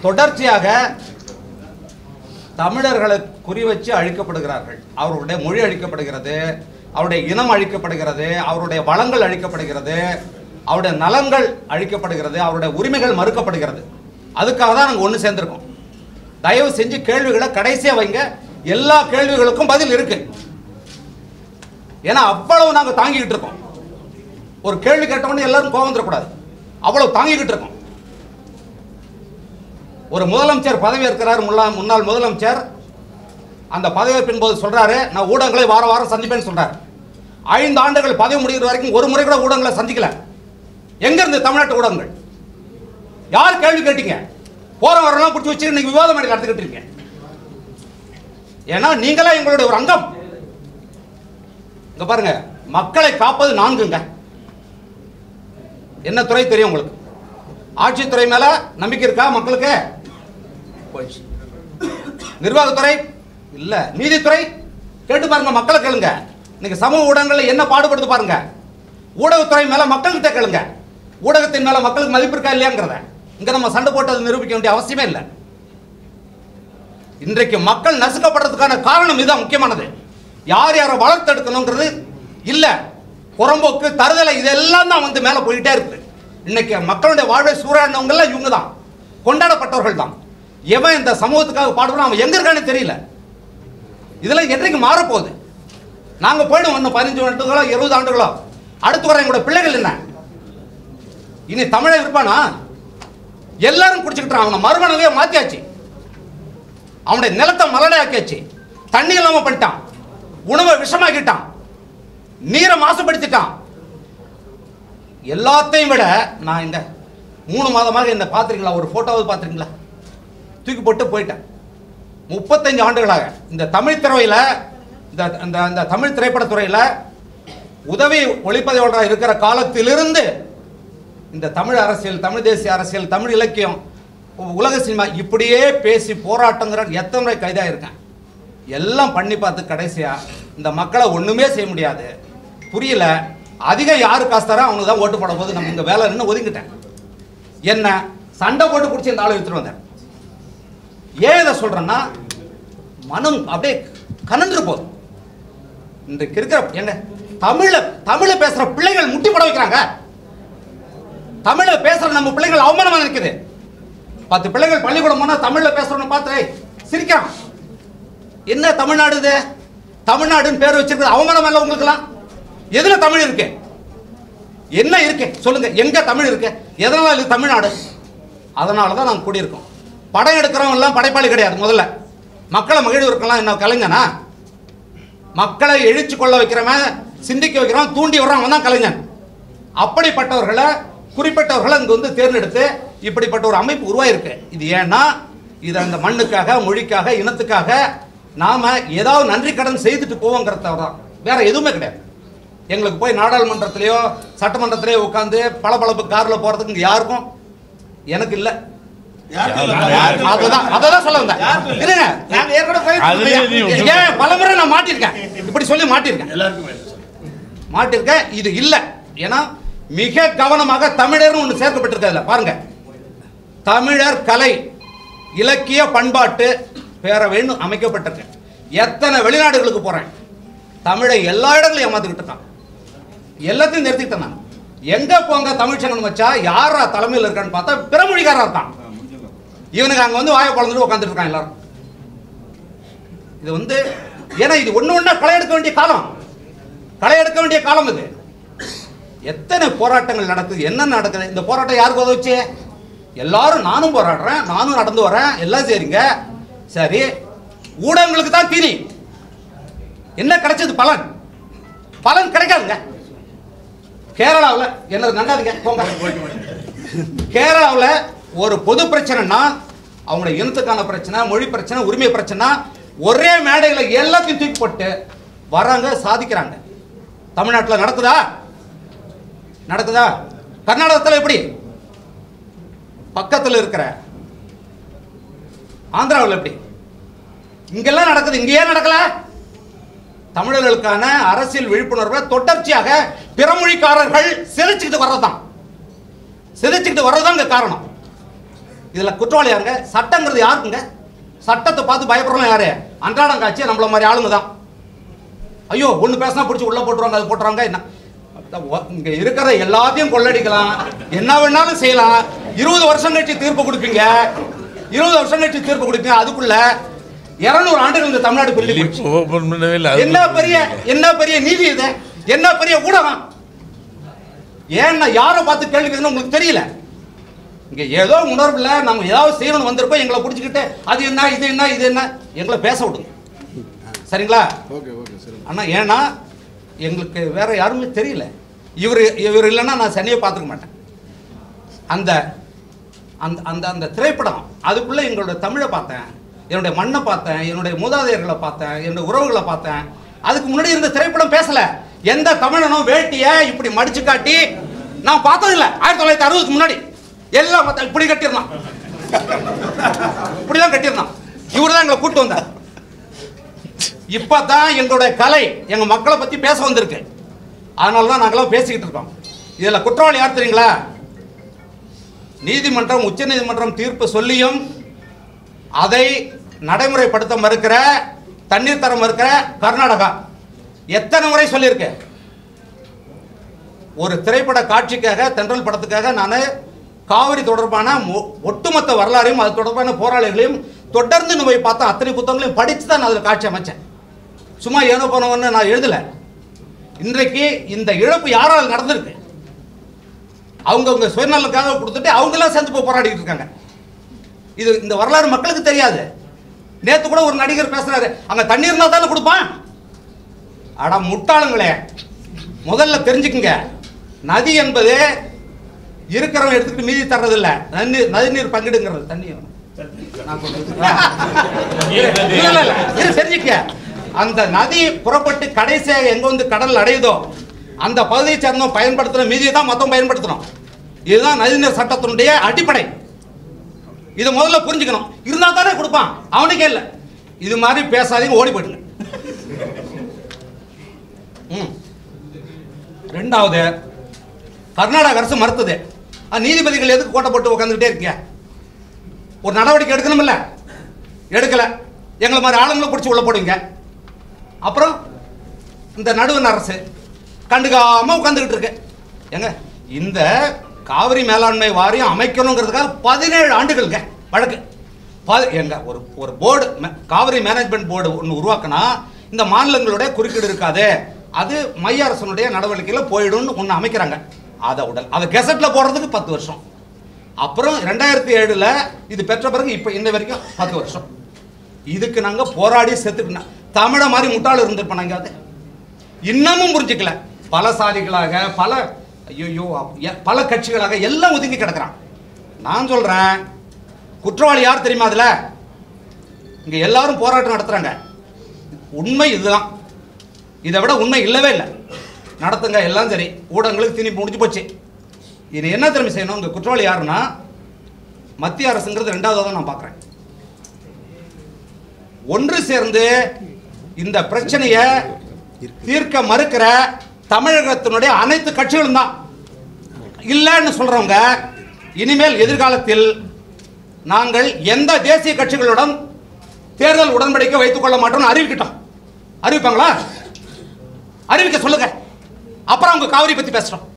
தொடர்ச்சியாக தமிழர்களை குறி வச்சு அழிக்கப்படுகிறார்கள் அவருடைய மொழி அழிக்கப்படுகிறது அவருடைய இனம் அழிக்கப்படுகிறது அவருடைய வளங்கள் அழிக்கப்படுகிறது அவருடைய நலன்கள் அழிக்கப்படுகிறது அவருடைய உரிமைகள் மறுக்கப்படுகிறது அதுக்காக தான் நாங்கள் ஒன்று சேர்ந்திருக்கோம் தயவு செஞ்சு கேள்விகளை கடைசியாக வைங்க எல்லா கேள்விகளுக்கும் பதில் இருக்கு ஏன்னா அவ்வளவு நாங்கள் தாங்கிக்கிட்டு இருக்கோம் ஒரு கேள்வி கேட்டவொடனே எல்லாரும் கோவம் வந்துடக்கூடாது அவ்வளவு தாங்கிக்கிட்டு இருக்கோம் ஒரு முதலமைச்சர் பதவி இருக்கிறார் முன்னாள் முன்னாள் முதலமைச்சர் அந்த பதவியேற்பின் போது சொல்றாரு நான் ஊடகங்களை வார வாரம் சந்திப்பேன்னு சொல்றாரு ஐந்து ஆண்டுகள் பதவி முடிகிற வரைக்கும் ஒரு முறை கூட ஊடகங்களை சந்திக்கல எங்க இருந்து தமிழ்நாட்டு ஊடகங்கள் யார் கேள்வி கேட்டீங்க போற வரலாம் பிடிச்சி வச்சு இன்னைக்கு விவாதம் மேடை நடத்திக்கிட்டு இருக்கீங்க ஏன்னா நீங்களா எங்களுடைய ஒரு அங்கம் இங்க பாருங்க மக்களை காப்பது நான்குங்க என்ன துறை தெரியும் உங்களுக்கு ஆட்சித்துறை மேல நம்பிக்கை இருக்கா மக்களுக்கு போயிடுச்சு நிர்வாகத்துறை இல்ல நீதித்துறை கேட்டு பாருங்க மக்களை கேளுங்க இன்னைக்கு சமூக ஊடகங்கள்ல என்ன பாடுபடுது பாருங்க ஊடகத்துறை மேல மக்கள்கிட்ட கேளுங்க ஊடகத்தின் மேல மக்களுக்கு மதிப்பு இருக்கா இல்லையாங்கிறத இங்க நம்ம சண்டை போட்டு அதை நிரூபிக்க வேண்டிய அவசியமே இல்லை இன்றைக்கு மக்கள் நசுக்கப்படுறதுக்கான காரணம் இதுதான் முக்கியமானது யார் யாரை வளர்த்தெடுக்கணுங்கிறது இல்ல புறம்போக்கு தருதலை இதெல்லாம் தான் வந்து மேல போயிட்டே இருக்கு இன்னைக்கு மக்களுடைய வாழ்வை சூறாடினவங்க எல்லாம் இவங்க தான் கொண்டாடப்பட்டவர்கள் தான் எவன் இந்த சமூகத்துக்காக பாடுவான் அவன் எங்க இருக்கானே தெரியல இதெல்லாம் என்றைக்கு மாறப்போகுது நாங்க போயிடுவோம் இன்னும் பதினஞ்சு ஆண்டுகளோ இருபது ஆண்டுகளோ அடுத்து வர எங்களோட பிள்ளைகள் என்ன இனி தமிழன் இருப்பானா எல்லாரும் குடிச்சுக்கிட்டு அவனை மறுமணவே மாத்தியாச்சு அவனுடைய நிலத்தை மலடாக்கியாச்சு தண்ணி இல்லாம பண்ணிட்டான் உணவை விஷமாக்கிட்டான் நீரை மாசுபடுத்திட்டான் எல்லாத்தையும் விட நான் இந்த மூணு மாதமாக இந்த பார்த்துருக்கீங்களா ஒரு ஃபோட்டோவது பார்த்துருக்கீங்களா தூக்கி போட்டு போயிட்டேன் முப்பத்தஞ்சு ஆண்டுகளாக இந்த தமிழ் துறையில் இந்த இந்த இந்த தமிழ் திரைப்படத்துறையில் உதவி ஒளிப்பதிவாளராக இருக்கிற காலத்திலிருந்து இந்த தமிழ் அரசியல் தமிழ் தேசிய அரசியல் தமிழ் இலக்கியம் உலக சினிமா இப்படியே பேசி போராட்டங்கிற எத்தனை முறை கைதாக இருக்கேன் எல்லாம் பண்ணி பார்த்து கடைசியா இந்த மக்களை ஒண்ணுமே செய்ய முடியாது புரியல அதிகம் யாரு காசு தரா அவனுக்கு தான் ஓட்டு போட போது நம்ம இங்க வேலை நின்று ஒதுங்கிட்டேன் என்ன சண்டை போட்டு குடிச்சு இந்த ஆளை எடுத்துட்டு வந்தேன் ஏன் இதை சொல்றேன்னா மனம் அப்படியே கனன்று போகுது இன்றைக்கு இருக்கிற என்ன தமிழ தமிழ பேசுற பிள்ளைகள் முட்டி போட வைக்கிறாங்க தமிழ பேசுற நம்ம பிள்ளைகள் அவமானமா நிற்குது பத்து பிள்ளைகள் பள்ளிக்கூடம் போனா தமிழ்ல பேசுறவன பார்த்து "ஏய், சிரிக்கிறான் என்ன தமிழ்நாடு இது தமிழ்நாடுன்னு பேர் வச்சிருக்கிறது அவமானம் இல்ல உங்களுக்குலாம் எதுல தமிழ் இருக்கு என்ன இருக்கு சொல்லுங்க எங்க தமிழ் இருக்கு எதனால இது தமிழ்நாடு அதனால தான் நாங்கள் கூடியிருக்கோம் படம் எடுக்கிறவங்க எல்லாம் படைப்பாளி கிடையாது முதல்ல மக்களை மகிழ்விருக்கலாம் என்ன கலைஞனா மக்களை எழுச்சி கொள்ள வைக்கிறவன் சிந்திக்க வைக்கிறவன் தூண்டி வர்றான் அவன் தான் கலைஞன் அப்படிப்பட்டவர்களை குறிப்பிட்டவர்களை இங்க வந்து தேர்ந்தெடுத்து இப்படிப்பட்ட ஒரு அமைப்பு உருவாயிருக்கு இது ஏன்னா இது அந்த மண்ணுக்காக மொழிக்காக இனத்துக்காக நாம ஏதாவது நன்றி கடன் செய்துட்டு போவோங்கிறத தான் வேற எதுவுமே கிடையாது எங்களுக்கு போய் நாடாளுமன்றத்திலேயோ சட்டமன்றத்திலேயோ உட்காந்து பளபளப்பு கார்ல போறதுக்கு இங்க யாருக்கும் எனக்கு இல்ல அதுதான் அததான் சொல்ல வந்தேன் இருங்க நாங்க ஏற்கனவே அதுலயே நீ போய் ஏன் பலமுறை நான் மாட்டிருக்கேன் இப்படி சொல்லி மாட்டிருக்கேன் மாட்டிருக்கேன் இது இல்ல ஏன்னா மிக கவனமாக தமிழர்னு ஒன்று சேர்க்கப்பட்டிருக்கிறதுல பாருங்க தமிழர் கலை இலக்கிய பண்பாட்டு பேரவைன்னு அமைக்கப்பட்டிருக்கு எத்தனை வெளிநாடுகளுக்கு போறேன் தமிழை எல்லா இடங்களையும் ஏமாத்துக்கிட்டு இருக்கான் எல்லாத்தையும் நிறுத்திக்கிட்டேன் நான் எங்க போங்க தமிழ் சங்கம் வச்சா யாரா தலைமையில் இருக்கான்னு பார்த்தா பிறமொழிக்காரா இருக்கான் இவனுக்கு அங்க வந்து வாயை குழந்துட்டு உட்காந்துட்டு இருக்கான் எல்லாரும் இது வந்து ஏன்னா இது ஒண்ணு ஒண்ணா களை எடுக்க வேண்டிய காலம் களை எடுக்க வேண்டிய காலம் இது எத்தனை போராட்டங்கள் நடக்குது என்ன நடக்குது இந்த போராட்டம் யாருக்கு உதவுச்சு எல்லாரும் நானும் போராடுறேன் நானும் நடந்து வரேன் எல்லாம் சரிங்க சரி ஊடகங்களுக்கு தான் தீனி என்ன கிடைச்சது பலன் பலன் கிடைக்காதுங்க கேரளாவில் என்னது நண்டாதுங்க போங்க கேரளாவில் ஒரு பொது பிரச்சனைனா அவங்களுடைய இனத்துக்கான பிரச்சனை மொழி பிரச்சனை உரிமை பிரச்சனை ஒரே மேடையில் எல்லாத்தையும் தூக்கி போட்டு வராங்க சாதிக்கிறாங்க தமிழ்நாட்டில் நடக்குதா நடக்குதா கர்நாடகத்தில் எப்படி பக்கத்தில் இருக்கிற ஆந்திராவில் எப்படி இங்கெல்லாம் நடக்குது இங்க ஏன் நடக்கல தமிழர்களுக்கான அரசியல் விழிப்புணர்வை தொடர்ச்சியாக பிறமொழிக்காரர்கள் சிதைச்சுக்கிட்டு வர்றதுதான் சிதைச்சுக்கிட்டு வர்றதுதான் இங்க காரணம் இதுல குற்றவாளி யாருங்க சட்டங்கிறது யாருக்குங்க சட்டத்தை பார்த்து பயப்படுறோம் யாரு அன்றாடம் காட்சி நம்மள மாதிரி ஆளுங்க தான் ஐயோ ஒண்ணு பேசினா பிடிச்சி உள்ள போட்டுருவாங்க அது போட்டுருவாங்க என்ன ஒ- இங்க இருக்கிற எல்லாத்தையும் கொள்ளடிக்கலாம் என்ன வேணாலும் செய்யலாம் இருபது வருஷம் கழிச்சு தீர்ப்பு கொடுப்பீங்க இருபது வருஷம் கழிச்சு தீர்ப்பு கொடுப்பீங்க அதுக்குள்ள இருநூறு ஆண்டுகள் இந்த தமிழ்நாடு பிரிஞ்சு போச்சு லிப் ஓபன் பண்ணவே இல்லை என்ன பெரிய என்ன பெரிய நீதி இது என்ன பெரிய ஊடகம் ஏன்னா யாரை பார்த்து கேள்வி கேட்கணும் உங்களுக்கு தெரியல இங்க ஏதோ உணர்வுல நம்ம ஏதாவது செய்யணும்னு வந்திருப்போம் எங்களை பிடிச்சிக்கிட்டு அது என்ன இது என்ன இது என்ன எங்களை பேச விடுங்க சரிங்களா ஓகே ஓகே சரி ஆனா ஏன்னா எங்களுக்கு வேற யாருமே தெரியல இவர் இவர் இல்லைன்னா நான் சனியை பார்த்துக்க மாட்டேன் அந்த அந்த அந்த அந்த திரைப்படம் அதுக்குள்ள எங்களோட தமிழை பார்த்தேன் என்னுடைய மண்ணை பார்த்தேன் என்னுடைய மூதாதையர்களை பார்த்தேன் என்னுடைய உறவுகளை பார்த்தேன் அதுக்கு முன்னாடி இருந்த திரைப்படம் பேசல எந்த தமிழனும் வேட்டிய இப்படி மடிச்சு காட்டி நான் பார்த்ததில்ல ஆயிரத்தி தொள்ளாயிரத்தி அறுபதுக்கு முன்னாடி எல்லாம் பார்த்தா இப்படி கட்டியிருந்தான் இப்படிதான் கட்டியிருந்தான் இவரு தான் எங்களை கூட்டு வந்தார் இப்பதான் எங்களுடைய கலை எங்க மக்களை பத்தி பேச வந்திருக்கு அதனால தான் நாங்களாம் பேசிக்கிட்டு இருக்கோம் இதுல குற்றவாளி யார் தெரியுங்களா நீதிமன்றம் உச்ச நீதிமன்றம் தீர்ப்பு சொல்லியும் அதை நடைமுறைப்படுத்த மறுக்கிற தண்ணீர் தர மறுக்கிற கர்நாடகா எத்தனை முறை சொல்லியிருக்கு ஒரு திரைப்பட காட்சிக்காக தென்றல் படத்துக்காக நான் காவிரி தொடர்பான மொ- ஒட்டுமொத்த வரலாறையும் அது தொடர்பான போராளிகளையும் தொடர்ந்து நம்ம போய் பார்த்தா அத்தனை புத்தகங்களையும் படித்து தான் நான் அதில் காட்சி அமைச்சேன் சும்மா ஏனோ போனவன்னு நான் எழுதலை இன்றைக்கு இந்த இழப்பு யாரால் நடந்திருக்கு அவங்கவுங்க சுயநலனுக்காக கொடுத்துட்டு அவங்களாம் சேர்ந்து போய் போராடிட்டு இருக்காங்க இது இந்த வரலாறு மக்களுக்கு தெரியாது நேத்து கூட ஒரு நடிகர் பேசுறாரு அங்க தண்ணி இருந்தா தானே கொடுப்பான் அட முட்டாளுங்களே முதல்ல தெரிஞ்சுக்குங்க நதி என்பது இருக்கிறவன் எடுத்துக்கிட்டு மீதி தர்றது இல்ல நன்னீர் நதிநீர் பங்கிடுங்கிறது தண்ணி நான் சொல்றது. இரு, இல்ல, இல்ல, இல்ல. இரு, தெரிஞ்சுக்க அந்த நதி புறப்பட்டு கடைசியாக எங்க வந்து கடல் அடையுதோ அந்த பகுதியை சேர்ந்தவன் பயன்படுத்துற மீதியை தான் மொத்தம் பயன்படுத்தணும் இதுதான் நதிநீர் சட்டத்தினுடைய அடிப்படை இதை முதல்ல புரிஞ்சுக்கணும் இருந்தா தானே கொடுப்பான் அவனுக்கே இல்லை இது மாதிரி பேசாதீங்க ஓடி போயிடுங்க ம். ரெண்டாவது கர்நாடக அரசு மறுத்தது அஹ், நீதிபதிகள் எதுக்கு கோட்டை போட்டு உட்காந்துக்கிட்டே இருக்கீங்க ஒரு நடவடிக்கை எடுக்கணும்ல எடுக்கல எங்களை மாதிரி ஆளுங்களை பிடிச்சி உள்ள போடுங்க அப்புறம் இந்த நடுவண் அரசு கண்டுக்காம உட்காந்துக்கிட்டு இருக்கு ஏங்க இந்த காவிரி மேலாண்மை வாரியம் அமைக்கணுங்கிறதுக்காக பதினேழு ஆண்டுகளுங்க வழக்கு பதி- எங்க ஒரு ஒரு போர்டு காவிரி மேனேஜ்மெண்ட் போர்டு ஒன்று உருவாக்கினா இந்த மாநிலங்களுடைய குறுக்கீடு இருக்காது அது மைய அரசனுடைய நடவடிக்கையில் போயிடும்னு ஒன்று அமைக்கிறாங்க அதை உடல் அதை கெசட்ல போடுறதுக்கு பத்து வருஷம் அப்புறம் ரெண்டாயிரத்தி ஏழுல இது பெற்ற பிறகு இப்போ இன்ன வரைக்கும் பத்து வருஷம் இதுக்கு நாங்க போராடி செத்துக்கணும் தமிழ மாதிரி முட்டாள் இருந்திருப்போம் நாங்க அது இன்னமும் புரிஞ்சுக்கல பல சாதிகளாக பல ஐயோ பல கட்சிகளாக எல்லாம் ஒதுங்கி கிடக்குறான் நான் சொல்றேன் குற்றவாளி யார் தெரியுமா அதுல இங்க எல்லாரும் போராட்டம் நடத்துறாங்க உண்மை இதுதான் இதை விட உண்மை இல்லவே இல்லை நடத்துங்க எல்லாம் சரி ஊடகங்களுக்கு திணி முடிஞ்சு போச்சு இது என்ன திரும்பி செய்யணும் இங்க குற்றவாளி யாருன்னா மத்திய அரசுங்கிறது ரெண்டாவது தான் நான் பார்க்குறேன் ஒன்று சேர்ந்து இந்த பிரச்சனையை தீர்க்க மறுக்கிற தமிழகத்தினுடைய அனைத்து கட்சிகளும் தான் இல்லைன்னு சொல்றவங்க இனிமேல் எதிர்காலத்தில் நாங்கள் எந்த தேசிய கட்சிகளுடன் தேர்தல் உடன்படிக்கை வைத்துக் கொள்ள மாட்டோம்னு அறிவிக்கட்டும் அறிவிப்பாங்களா அறிவிக்க சொல்லுங்க அப்புறம் அவங்க காவிரி பத்தி பேசுறோம்